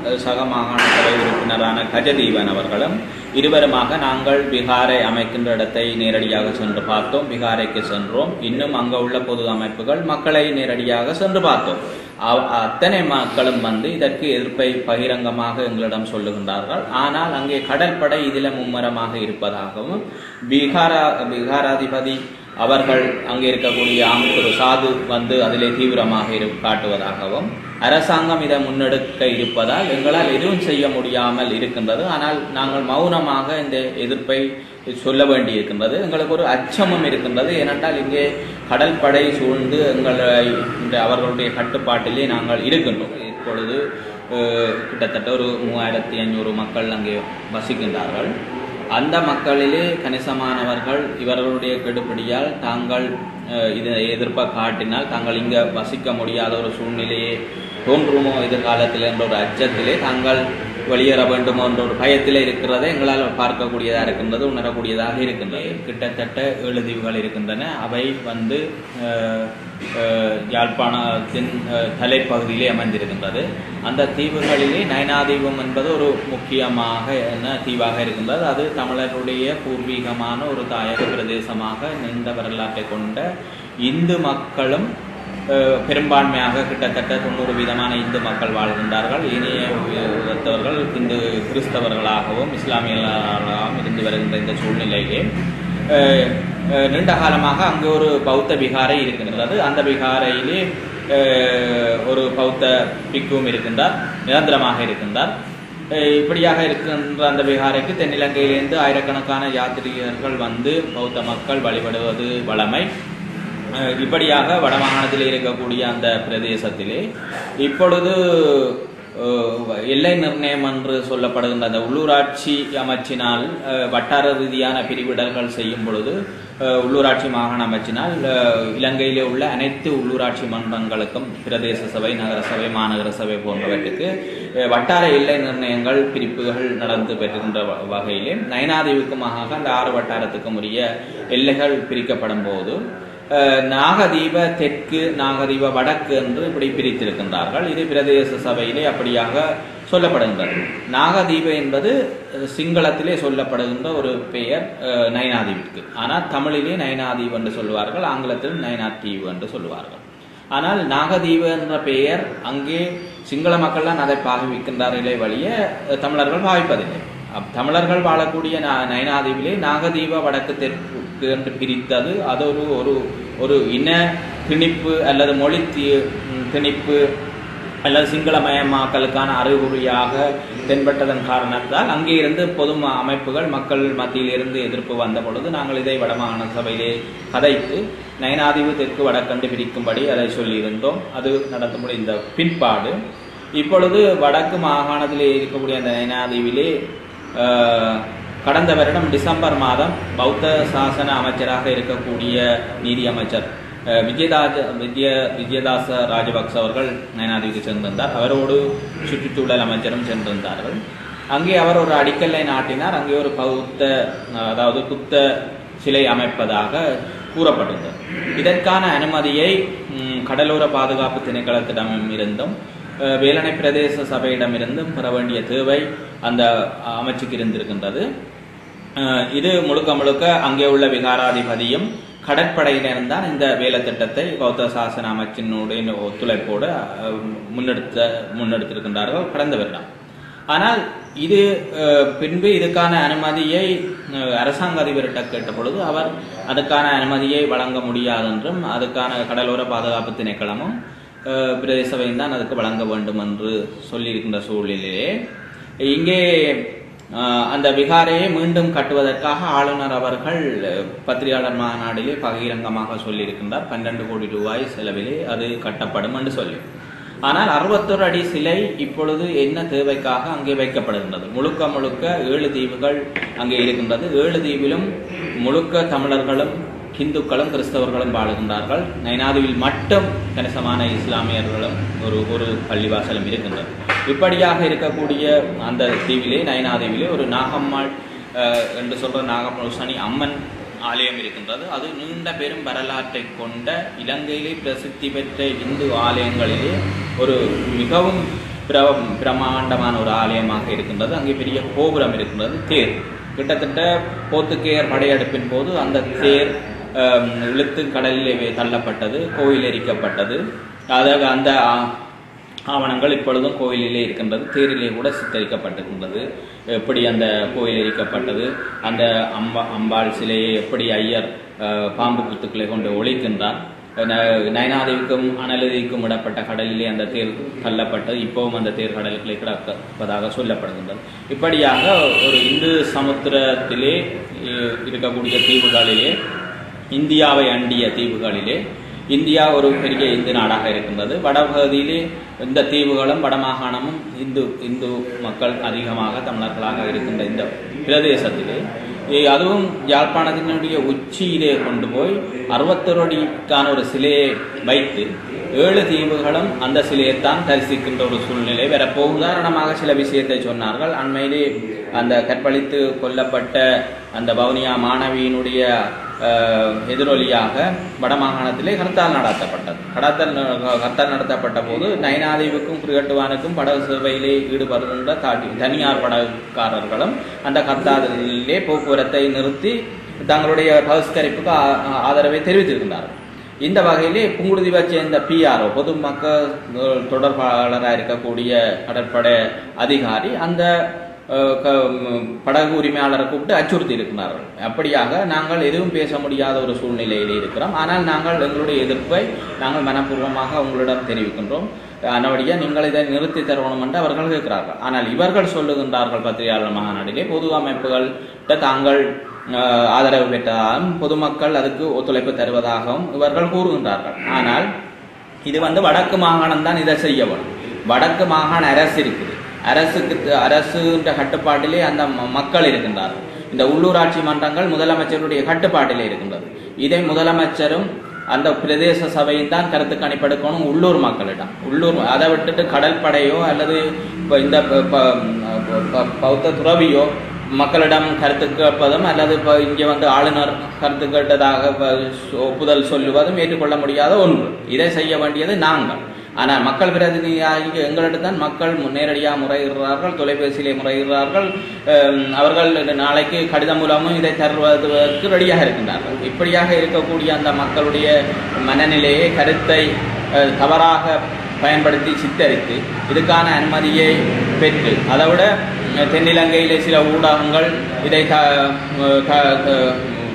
அஹ், சக மாகாண சபை உறுப்பினரான கஜதீவன் அவர்களும் இருவருமாக நாங்கள் பீகாரை அமைக்கின்ற இடத்தை நேரடியாக சென்று பார்த்தோம் பீகாரைக்கு சென்றோம் இன்னும் அங்க உள்ள பொது அமைப்புகள் மக்களை நேரடியாக சென்று பார்த்தோம் அவ- அத்தனை மக்களும் வந்து இதற்கு எதிர்ப்பை பகிரங்கமாக எங்களிடம் சொல்லுகின்றார்கள் ஆனால் அங்கே கடற்படை இதில் மும்முரமாக இருப்பதாகவும் பீகாரா பீகாராதிபதி அவர்கள் அங்கே இருக்கக்கூடிய ஆமுத்திரு சாது வந்து அதிலே தீவிரமாக இரு காட்டுவதாகவும் அரசாங்கம் இதை முன்னெடுக்க இருப்பதால் எங்களால் எதுவும் செய்ய முடியாமல் இருக்கின்றது ஆனால் நாங்கள் மௌனமாக இந்த எதிர்ப்பை சொல்ல வேண்டி இருக்கின்றது எங்களுக்கு ஒரு அச்சமும் இருக்கின்றது ஏனென்றால் இங்கே கடல் படை சூழ்ந்து எங்களை இந்த அவர்களுடைய கட்டுப்பாட்டிலே நாங்கள் இருக்கின்றோம் இப்பொழுது அஹ், கிட்டத்தட்ட ஒரு மூவாயிரத்தி ஐநூறு மக்கள் அங்கே வசிக்கின்றார்கள் அந்த மக்களிலே கணிசமானவர்கள் இவர்களுடைய கெடுபிடியால் தாங்கள் அஹ், இதை எதிர்ப்பை காட்டினால் தாங்கள் இங்க வசிக்க முடியாத ஒரு சூழ்நிலையே தோன்றுமோ எதிர்காலத்தில் என்ற ஒரு அச்சத்திலே தாங்கள் வெளியேற வேண்டுமோ என்ற ஒரு பயத்திலே இருக்கிறதை எங்களால் பார்க்கக்கூடியதாக இருக்கின்றது உணரக்கூடியதாக இருக்கின்றது கிட்டத்தட்ட ஏழு தீவுகள் இருக்கின்றன அவை வந்து அஹ், அஹ், யாழ்ப்பாணத்தின் அஹ், தலைப்பகுதியிலே அமைந்திருக்கின்றது அந்த தீவுகளிலே நயனாதீபம் என்பது ஒரு முக்கியமாக என்ன தீவாக இருக்கின்றது அது தமிழருடைய பூர்வீகமான ஒரு தாயக பிரதேசமாக நீண்ட வரலாற்றை கொண்ட இந்து மக்களும் அஹ், பெரும்பான்மையாக கிட்டத்தட்ட தொண்ணூறு வீதமான இந்து மக்கள் வாழ்கின்றார்கள் இனிய விதத்தவர்கள் இந்து கிறிஸ்தவர்களாகவும் இஸ்லாமியர்களாகவும் இருந்து வருகின்ற இந்த சூழ்நிலையிலே அஹ், அஹ், நீண்ட காலமாக அங்கு ஒரு பௌத்த விகாரை இருக்கின்றது அந்த விகாரையிலே அஹ், ஒரு பௌத்த பிக்கும் இருக்கின்றார் நிரந்தரமாக இருக்கின்றார் அஹ், இப்படியாக இருக்கின்ற அந்த விகாரைக்கு தென்னிலங்கையிலிருந்து ஆயிரக்கணக்கான யாத்திரிகர்கள் வந்து பௌத்த மக்கள் வழிபடுவது வழமை அஹ், இப்படியாக வடமாகாணத்தில் இருக்கக்கூடிய அந்த பிரதேசத்திலே இப்பொழுது அஹ், எல்லை நிர்ணயம் என்று சொல்லப்படுகின்ற அந்த உள்ளூராட்சி அமைச்சினால் அஹ், வட்டார ரீதியான பிரிவிடல்கள் செய்யும் பொழுது அஹ், உள்ளூராட்சி மாகாண அமைச்சினால் அஹ், இலங்கையிலே உள்ள அனைத்து உள்ளூராட்சி மன்றங்களுக்கும் பிரதேச சபை நகர சபை மாநகர சபை போன்றவற்றுக்கு அஹ், வட்டார எல்லை நிர்ணயங்கள் பிரிப்புகள் நடந்து பெறுகின்ற வ- வகையிலே நயனாதீவுக்குமாக அந்த ஆறு வட்டாரத்துக்கும் உரிய எல்லைகள் பிரிக்கப்படும் போது அஹ், நாகதீப தெற்கு நாகதீப வடக்கு என்று இப்படி பிரித்திருக்கின்றார்கள் இது பிரதேச சபையிலே அப்படியாக சொல்லப்படுகின்றது நாகதீப என்பது அஹ், சிங்களத்திலே சொல்லப்படுகின்ற ஒரு பெயர் அஹ், நயனாதீவிற்கு ஆனால் தமிழிலே நயனாதீப் என்று சொல்லுவார்கள் ஆங்கிலத்தில் நயனார் தீவு என்று சொல்லுவார்கள் ஆனால் நாகதீப என்ற பெயர் அங்கே சிங்கள மக்கள் தான் அதை பாவிக்கின்றார்களே வழிய அஹ், தமிழர்கள் பாவிப்பதில்லை அப்- தமிழர்கள் வாழக்கூடிய நா- நயனாதீவிலே நாகதீப வடக்கு தெற்கு என்று பிரித்தது அது ஒரு ஒரு ஒரு இன திணிப்பு அல்லது மொழி தி- ம், திணிப்பு அல்லது சிங்களமயமாக்கலுக்கான அறிகுறியாக தென்பட்டதன் காரணத்தால் அங்கே இருந்து பொது ம- அமைப்புகள் மக்கள் மத்தியில் இருந்து எதிர்ப்பு வந்த பொழுது நாங்கள் இதை வடமாகாண சபையிலே கதைத்து நயனாதீவு தெற்கு வடக்கண்டு பிரிக்கும்படி அதை சொல்லியிருந்தோம் அது நடந்து முடிந்த பிற்பாடு இப்பொழுது வடக்கு மாகாணத்திலே இருக்கக்கூடிய அந்த நயனாதீவிலே ஆஹ், கடந்த வருடம் டிசம்பர் மாதம் பௌத்த சாசன அமைச்சராக இருக்கக்கூடிய நீதி அமைச்சர் அஹ், விஜயதாஜ விஜய விஜயதாச ராஜபக்ச அவர்கள் நயனாதீவுக்கு சென்றிருந்தார் அவரோடு சுற்றுச்சூழல் அமைச்சரும் சென்றிருந்தார்கள் அங்கே அவர் ஒரு அடிக்கல்லை நாட்டினார் அங்கே ஒரு பௌத்த அஹ், அதாவது புத்த சிலை அமைப்பதாக கூறப்பட்டிருந்தது இதற்கான அனுமதியை ம், கடலோர பாதுகாப்பு திணைக்களத்திடம் இருந்தும் அஹ், வேலணை பிரதேச சபையிடமிருந்தும் பெற வேண்டிய தேவை அந்த அமைச்சுக்கு இருந்திருக்கின்றது அஹ், இது முழுக்க முழுக்க அங்கே உள்ள விகாராதிபதியும் கடற்படையினரும் தான் இந்த வேலை திட்டத்தை பௌத்த சாசன அமைச்சினுடைய ஒத்துழைப்போடு அஹ், முன்னெடுத்த முன்னெடுத்திருக்கின்றார்கள் கடந்த வருடம் ஆனால் இது அஹ், பின்பு இதுக்கான அனுமதியை அஹ், அரசாங்க அதிபர்கிட்ட கேட்ட பொழுது அவர் அதுக்கான அனுமதியை வழங்க முடியாது என்றும் அதுக்கான கடலோர பாதுகாப்பு திணைக்களமும் அஹ், பிரதேச சபையும் தான் அதுக்கு வழங்க வேண்டும் என்று சொல்லியிருக்கின்ற சூழ்நிலையிலே இங்கே அஹ், அந்த விகாரையை மீண்டும் கட்டுவதற்காக ஆளுநர் அவர்கள் அஹ், பத்திரிகையாளர் மாநாட்டிலே பகிரங்கமாக சொல்லியிருக்கின்றார் பன்னெண்டு கோடி ரூபாய் செலவிலே அது கட்டப்படும் என்று சொல்லி ஆனால் அறுபத்தொரு அடி சிலை இப்பொழுது என்ன தேவைக்காக அங்கே வைக்கப்படுகின்றது முழுக்க முழுக்க ஏழு தீவுகள் அங்கே இருக்கின்றது ஏழு தீவிலும் முழுக்க தமிழர்களும் இந்துக்களும் கிறிஸ்தவர்களும் வாழுகின்றார்கள் நைனாதுவில் மட்டும் கணிசமான இஸ்லாமியர்களும் ஒரு ஒரு பள்ளிவாசலும் இருக்கின்றது இப்படியாக இருக்கக்கூடிய அந்த தீவிலே நயனாதீவிலே ஒரு நாகம்மாள் அஹ், என்று சொல்ற நாகமுழுசனி அம்மன் ஆலயம் இருக்கின்றது அது நீண்ட பெரும் வரலாற்றை கொண்ட இலங்கையிலே பிரசித்தி பெற்ற இந்து ஆலயங்களிலே ஒரு மிகவும் பிர பிரமாண்டமான ஒரு ஆலயமாக இருக்கின்றது அங்கே பெரிய கோபுரம் இருக்கின்றது தேர் கிட்டத்தட்ட போத்துக்கேயர் படையெடுப்பின் போது அந்த தேர் ஆம், இழுத்து கடலிலே வே- தள்ளப்பட்டது கோயில் எரிக்கப்பட்டது அதாவது அந்த ஆ, ஆவணங்கள் இப்பொழுதும் கோயிலிலே இருக்கின்றது தேரிலே கூட சித்தரிக்கப்பட்டிருக்கின்றது எப்படி அந்த கோயில் எரிக்கப்பட்டது அந்த அம்பா அம்பாள் சிலையை எப்படி ஐயர் அஹ், பாம்பு குத்துக்களை கொண்டு ஒழிக்கின்றார் ந- நயனாதேவிக்கும் அனலதிக்கும் விடப்பட்ட கடலிலே அந்த தேர் தள்ளப்பட்டது இப்பவும் அந்த தேர் கடலுக்குள்ளே கிடப்பதாக சொல்லப்படுகின்றது இப்படியாக ஒரு இந்து சமுத்திரத்திலே அஹ், இருக்கக்கூடிய தீவுகளிலே இந்தியாவை அண்டிய தீவுகளிலே இந்தியா ஒரு பெரிய இந்து நாடாக இருக்கின்றது வடபகுதியிலே இந்த தீவுகளும் வடமாகாணமும் இந்து இந்து மக்கள் அதிகமாக தமிழர்களாக இருக்கின்ற இந்த பிரதேசத்திலே இ- அதுவும் யாழ்ப்பாணத்தினுடைய உச்சியிலே கொண்டு போய் அறுபத்தொரு அடிக்கான ஒரு சிலையை வைத்து ஏழு தீவுகளும் அந்த சிலையைத்தான் தரிசிக்கின்ற ஒரு சூழ்நிலை வரப்போ உதாரணமாக சில விஷயத்தை சொன்னார்கள் அண்மையிலே அந்த கற்பழித்து கொல்லப்பட்ட அந்த வவுனியா மாணவியினுடைய அஹ், எதிரொலியாக வடமாகாணத்திலே ஹர்த்தால் நடத்தப்பட்டது கடத்தல் ந- ஹர்த்தால் நடத்தப்பட்ட போது நயனாதேவிக்கும் கிரிகட்டுவானுக்கும் படகு சேவையிலே ஈடுபடுகின்ற தாட்டி- தனியார் படகுக்காரர்களும் அந்த ஹர்த்தாலிலே போக்குவரத்தை நிறுத்தி தங்களுடைய பகிஷ்கரிப்புக்கு ஆ- ஆ- ஆதரவை தெரிவித்திருக்கின்றார்கள் இந்த வகையிலே புங்குடுதீவை சேர்ந்த பிஆர்ஓ பொதுமக்கள் அஹ், தொடர்பாளராக இருக்கக்கூடிய கடற்படை அதிகாரி அந்த அஹ், க- ம், படகு உரிமையாளரை கூப்பிட்டு அச்சுறுத்தி இருக்கிறார்கள் அப்படியாக நாங்கள் எதுவும் பேச முடியாத ஒரு சூழ்நிலையில் இருக்கிறோம் ஆனால் நாங்கள் எங்களுடைய எதிர்ப்பை நாங்கள் மனப்பூர்வமாக உங்களிடம் தெரிவிக்கின்றோம் அதனபடியா நீங்கள் இதை நிறுத்தி தருவணும் என்று அவர்கள் கேட்கிறார்கள் ஆனால் இவர்கள் சொல்லுகின்றார்கள் பத்திரிகையாளர் மாநாட்டிலே பொது அமைப்புகள் தாங்கள் அஹ், ஆதரவு பெற்றதாகவும் பொதுமக்கள் அதுக்கு ஒத்துழைப்பு தருவதாகவும் இவர்கள் கூறுகின்றார்கள் ஆனால் இது வந்து வடக்கு மாகாணம் தான் இதை செய்ய வேணும் வடக்கு மாகாண அரசு இருக்குது அரசுக்கு அரசுன்ற கட்டுப்பாட்டிலே அந்த ம- மக்கள் இருக்கின்றார்கள் இந்த உள்ளூராட்சி மன்றங்கள் முதலமைச்சருடைய கட்டுப்பாட்டிலே இருக்கின்றது இதை முதலமைச்சரும் அந்த பிரதேச சபையும் தான் கருத்து கணிப்பெடுக்கணும் உள்ளூர் மக்களிடம் உள்ளூர் அதை விட்டுட்டு கடற்படையோ அல்லது இப்ப இந்த ப- ப- ப- பௌத்த துறவியோ மக்களிடம் கருத்து கேட்பதும் அல்லது இப்போ இங்கே வந்து ஆளுநர் கருத்து கேட்டதாக இப்ப சொ- ஒப்புதல் சொல்லுவதும் ஏற்றுக்கொள்ள முடியாத ஒன்று இதை செய்ய வேண்டியது நாங்கள் ஆனால் மக்கள் பிரதிநிதியாக எங்களிடம் தான் மக்கள் நேரடியாக முறையிடுறார்கள் தொலைபேசியிலே முறையிடுறார்கள் அம், அவர்கள் நாளைக்கு கடிதம் மூலமும் இதை தருவதற்கு ரெடியாக இருக்கின்றார்கள் இப்படியாக இருக்கக்கூடிய அந்த மக்களுடைய மனநிலையை கருத்தை அஹ், தவறாக பயன்படுத்தி சித்தரித்து இதுக்கான அனுமதியை பெற்று அதை விட அஹ், தென்னிலங்கையிலே சில ஊடகங்கள் இதை த- அஹ், த- த-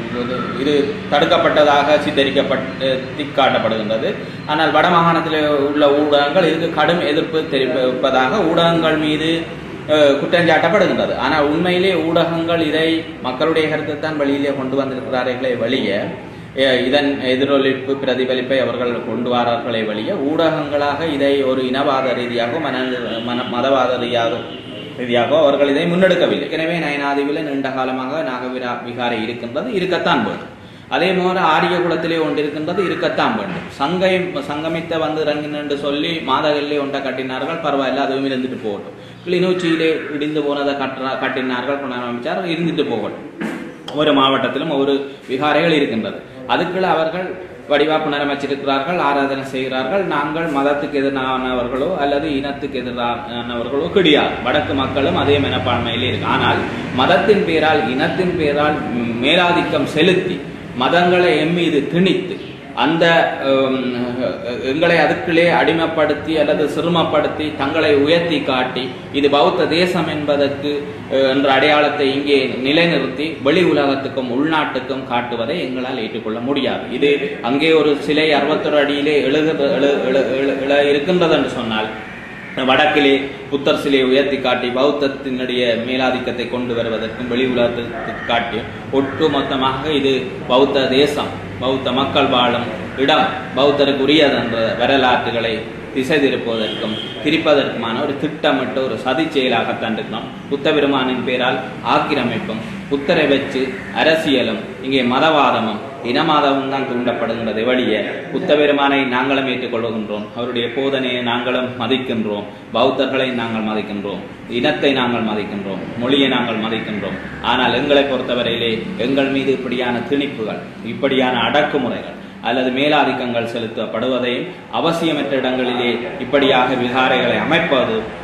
இது தடுக்கப்பட்டதாக சித்தரிக்கப்பட்டு காட்டப்படுகின்றது ஆனால் வடமாகாணத்தில் உள்ள ஊடகங்கள் இதுக்கு கடும் எதிர்ப்பு தெரிவிப்பதாக ஊடகங்கள் மீது அஹ், குற்றஞ்சாட்டப்படுகின்றது ஆனால் உண்மையிலே ஊடகங்கள் இதை மக்களுடைய கருத்தை தான் வெளியிலே கொண்டு வந்திருக்கிறார்களே வெளிய அஹ், இதன் எதிரொலிப்பு பிரதிபலிப்பை அவர்கள் கொண்டு வரார்களே வெளிய ஊடகங்களாக இதை ஒரு இனவாத ரீதியாக மன மன மதவாத ரீதியாக ரீதியாக அவர்கள் இதை முன்னெடுக்கவில்லை எனவே நயனாதிவில் நீண்ட காலமாக நாகவிரா விகாரை இருக்கின்றது இருக்கத்தான் வேண்டும் அதே போல ஆரிய குலத்திலே ஒன்று இருக்கின்றது இருக்கத்தான் வேண்டும் சங்கை சங்கமித்த வந்து இறங்கின என்று சொல்லி மாதகல்லே ஒன்றை கட்டினார்கள் பரவாயில்ல அதுவும் இருந்துட்டு போகட்டும் கிளிநொச்சியிலே இடிந்து போனதை கட்டுறா கட்டினார்கள் புனரமைச்சார் இருந்துட்டு போகட்டும் ஒவ்வொரு மாவட்டத்திலும் ஒவ்வொரு விகாரைகள் இருக்கின்றது அதுக்குள்ள அவர்கள் வடிவா புனரமைச்சிருக்கிறார்கள் ஆராதனை செய்கிறார்கள் நாங்கள் மதத்துக்கு எதிரானவர்களோ அல்லது இனத்துக்கு எதிரானவர்களோ கிடையாது வடக்கு மக்களும் அதே மனப்பான்மையிலே இருக்கு ஆனால் மதத்தின் பேரால் இனத்தின் பேரால் ம், மேலாதிக்கம் செலுத்தி மதங்களை எம்மீது திணித்து அந்த ஹம், எங்களை அதுக்குள்ளே அடிமைப்படுத்தி அல்லது சிறுமப்படுத்தி தங்களை உயர்த்தி காட்டி இது பௌத்த தேசம் என்பதற்கு அஹ், என்ற அடையாளத்தை இங்கே நிலைநிறுத்தி வெளி உலகத்துக்கும் உள்நாட்டுக்கும் காட்டுவதை எங்களால் ஏற்றுக்கொள்ள முடியாது இது அங்கே ஒரு சிலை அறுபத்தொரு அடியிலே எழுகு எழு எழு எழு- எழ இருக்கின்றது என்று சொன்னால் வடக்கிலே புத்தர் சிலையை உயர்த்தி காட்டி பௌத்தத்தினுடைய மேலாதிக்கத்தை கொண்டு வருவதற்கும் வெளி உலகத்துக்கு காட்டி ஒட்டு மொத்தமாக இது பௌத்த தேசம் பௌத்த மக்கள் வாழும் இடம் பௌத்தருக்கு உரியது என்ற வரலாற்றுகளை திசை திருப்புவதற்கும் திரிப்பதற்குமான ஒரு திட்டமிட்ட ஒரு சதி செயலாகத்தான் இருக்கிறோம் புத்த பெருமானின் பேரால் ஆக்கிரமிப்பும் புத்தரை வச்சு அரசியலும் இங்கே மதவாதமும் இனமாதமும் தான் தூண்டப்படுகின்றது வழிய புத்த பெருமானை நாங்களும் ஏற்றுக்கொள்கின்றோம் அவருடைய போதனையை நாங்களும் மதிக்கின்றோம் பௌத்தர்களை நாங்கள் மதிக்கின்றோம் இனத்தை நாங்கள் மதிக்கின்றோம் மொழியை நாங்கள் மதிக்கின்றோம் ஆனால் எங்களை பொறுத்தவரையிலே எங்கள் மீது இப்படியான திணிப்புகள் இப்படியான அடக்குமுறைகள் அல்லது மேலாதிக்கங்கள் செலுத்தப்படுவதையும் அவசியமற்ற இடங்களிலே இப்படியாக விகாரைகளை அமைப்பது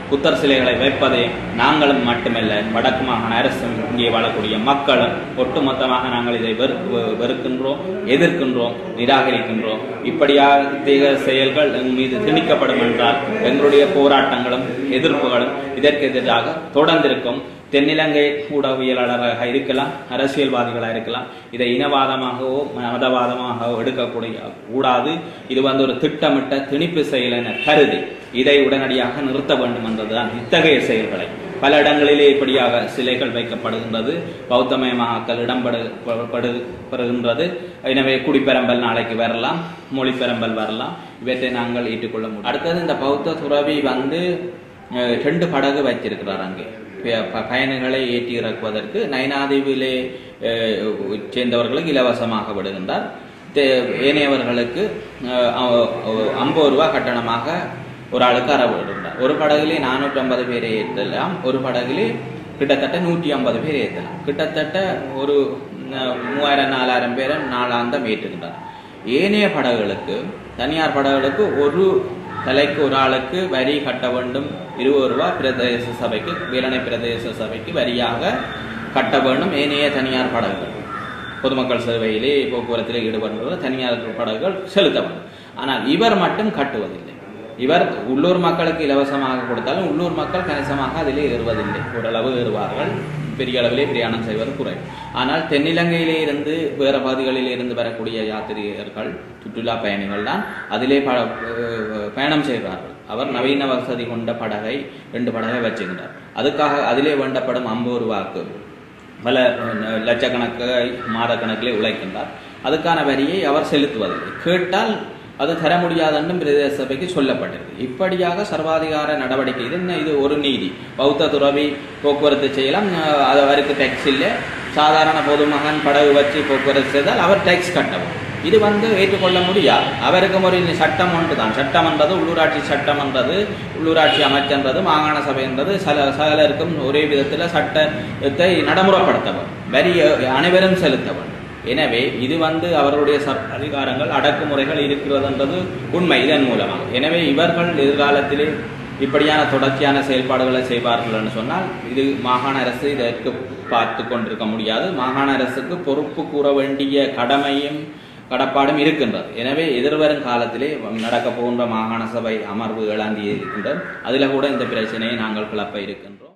புத்தர் சிலைகளை வைப்பதை நாங்களும் மட்டுமல்ல வடக்கு மாகாண அரசும் இங்கே வாழக்கூடிய மக்களும் ஒட்டுமொத்தமாக நாங்கள் இதை வெறுக்கு வெறுக்கின்றோம் எதிர்க்கின்றோம் நிராகரிக்கின்றோம் இப்படியாக செயல்கள் எங்கள் மீது திணிக்கப்படும் என்றால் எங்களுடைய போராட்டங்களும் எதிர்ப்புகளும் இதற்கு எதிராக தொடர்ந்திருக்கும் தென்னிலங்கை ஊடகவியலாளராக இருக்கலாம் அரசியல்வாதிகளாக இருக்கலாம் இதை இனவாதமாகவோ மதவாதமாகவோ எடுக்கக்கூடிய கூடாது இது வந்து ஒரு திட்டமிட்ட திணிப்பு செயல் என கருதி இதை உடனடியாக நிறுத்த வேண்டும் என்பதுதான் இத்தகைய செயல்களை பல இடங்களிலே இப்படியாக சிலைகள் வைக்கப்படுகின்றது பௌத்தமயமாக்கல் இடம்படுகின்றது எனவே குடிப்பெரம்பல் நாளைக்கு வரலாம் மொழிப்பெரம்பல் வரலாம் இவற்றை நாங்கள் ஏற்றுக்கொள்ள முடியும் அடுத்தது இந்த பௌத்த துறவி வந்து அஹ், ரெண்டு படகு வைத்திருக்கிறார் அங்கே ப- ப- பயணிகளை ஏற்றி இறக்குவதற்கு நயனாதீவிலே அஹ், சேர்ந்தவர்களுக்கு இலவசமாக விடுகின்றார் தே- ஏனையவர்களுக்கு அஹ், அ- ஐம்பது ரூபா கட்டணமாக ஒரு ஆளுக்கு அற விடுகின்றார் ஒரு படகுலே நானூற்றி ஐம்பது பேரை ஏற்றலாம் ஒரு படகுலே கிட்டத்தட்ட நூற்றி ஐம்பது பேர் ஏற்றலாம் கிட்டத்தட்ட ஒரு அஹ், மூவாயிரம் நாலாயிரம் பேரை நாளாந்தம் ஏற்றுகின்றார் ஏனைய படகுகளுக்கு தனியார் படகுகளுக்கு ஒரு தலைக்கு ஒரு ஆளுக்கு வரி கட்ட வேண்டும் இருபது ரூபா பிரதேச சபைக்கு வீரணை பிரதேச சபைக்கு வரியாக கட்ட வேண்டும் ஏனைய தனியார் படகுகள் பொதுமக்கள் சேவையிலே போக்குவரத்திலே ஈடுபடுபவர் தனியார் படகுகள் செலுத்த வேண்டும் ஆனால் இவர் மட்டும் கட்டுவதில்லை இவர் உள்ளூர் மக்களுக்கு இலவசமாக கொடுத்தாலும் உள்ளூர் மக்கள் கணிசமாக அதிலே ஏறுவதில்லை ஓரளவு ஏறுவார்கள் பெரிய அளவிலே பிரயாணம் செய்வது குறைவு ஆனால் தென்னிலங்கையிலே இருந்து வேறு பகுதிகளிலே இருந்து வரக்கூடிய யாத்திரிகர்கள் சுற்றுலா பயணிகள் தான் அதிலே ப அஹ் பயணம் செய்வார்கள் அவர் நவீன வசதி கொண்ட படகை ரெண்டு படகை வச்சுக்கின்றார் அதுக்காக அதிலே வேண்டப்படும் ஐம்பது ரூபாய்க்கு பல அஹ், லட்சக்கணக்கு மாதக்கணக்கிலே உழைக்கின்றார் அதுக்கான வரியை அவர் செலுத்துவதில்லை கேட்டால் அது தர முடியாது என்றும் பிரதேச சபைக்கு சொல்லப்பட்டிருக்கு இப்படியாக சர்வாதிகார நடவடிக்கை இது என்ன இது ஒரு நீதி பௌத்த துறவி போக்குவரத்து செய்யலாம் அஹ், அது அவருக்கு டேக்ஸ் இல்லை சாதாரண பொதுமகன் படகு வச்சு போக்குவரத்து செய்தால் அவர் டேக்ஸ் கட்டவும் இது வந்து ஏற்றுக்கொள்ள முடியாது அவருக்கும் ஒரு சட்டம் ஒன்று தான் சட்டம் என்றது உள்ளூராட்சி சட்டம் என்றது உள்ளூராட்சி அமைச்சன்றது மாகாண சபை என்றது சல சகலருக்கும் ஒரே விதத்தில் சட்டத்தை நடைமுறைப்படுத்தவும் வரி அனைவரும் செலுத்தவும் எனவே இது வந்து அவர்களுடைய சர் அதிகாரங்கள் அடக்குமுறைகள் இருக்கிறதுன்றது உண்மை இதன் மூலமாக எனவே இவர்கள் எதிர்காலத்திலே இப்படியான தொடர்ச்சியான செயல்பாடுகளை செய்வார்கள் என்று சொன்னால் இது மாகாண அரசு இதற்கு பார்த்து கொண்டிருக்க முடியாது மாகாண அரசுக்கு பொறுப்பு கூற வேண்டிய கடமையும் கடப்பாடும் இருக்கின்றது எனவே எதிர்வரும் காலத்திலே நடக்க போகின்ற மாகாண சபை அமர்வு ஏழாம் தேதி இருக்கின்றது அதில் கூட இந்த பிரச்சனையை நாங்கள் கிளப்ப இருக்கின்றோம்